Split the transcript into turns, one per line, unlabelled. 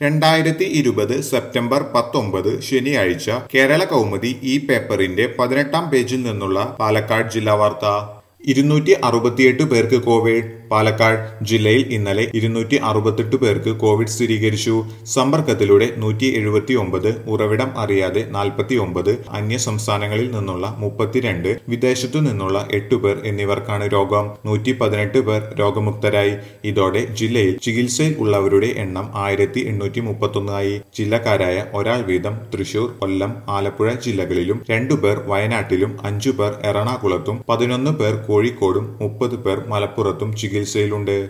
രണ്ടായിരത്തി ഇരുപത് സെപ്റ്റംബർ പത്തൊമ്പത് ശനിയാഴ്ച കേരള കൗമുദി ഈ പേപ്പറിന്റെ പതിനെട്ടാം പേജിൽ നിന്നുള്ള പാലക്കാട് ജില്ലാ വാർത്ത ഇരുന്നൂറ്റി അറുപത്തിയെട്ട് പേർക്ക് കോവിഡ് പാലക്കാട് ജില്ലയിൽ ഇന്നലെ ഇരുന്നൂറ്റി അറുപത്തെട്ട് പേർക്ക് കോവിഡ് സ്ഥിരീകരിച്ചു സമ്പർക്കത്തിലൂടെ നൂറ്റി എഴുപത്തി ഒമ്പത് ഉറവിടം അറിയാതെ നാൽപ്പത്തി ഒമ്പത് അന്യ സംസ്ഥാനങ്ങളിൽ നിന്നുള്ള മുപ്പത്തിരണ്ട് വിദേശത്തു നിന്നുള്ള എട്ട് പേർ എന്നിവർക്കാണ് രോഗം നൂറ്റി പതിനെട്ട് പേർ രോഗമുക്തരായി ഇതോടെ ജില്ലയിൽ ചികിത്സയിൽ ഉള്ളവരുടെ എണ്ണം ആയിരത്തി എണ്ണൂറ്റി മുപ്പത്തൊന്ന് ആയി ജില്ലക്കാരായ ഒരാൾ വീതം തൃശൂർ കൊല്ലം ആലപ്പുഴ ജില്ലകളിലും രണ്ടുപേർ വയനാട്ടിലും അഞ്ചു പേർ എറണാകുളത്തും പതിനൊന്ന് പേർ കോഴിക്കോടും മുപ്പത് പേർ മലപ്പുറത്തും ചികിത്സയിലുണ്ട്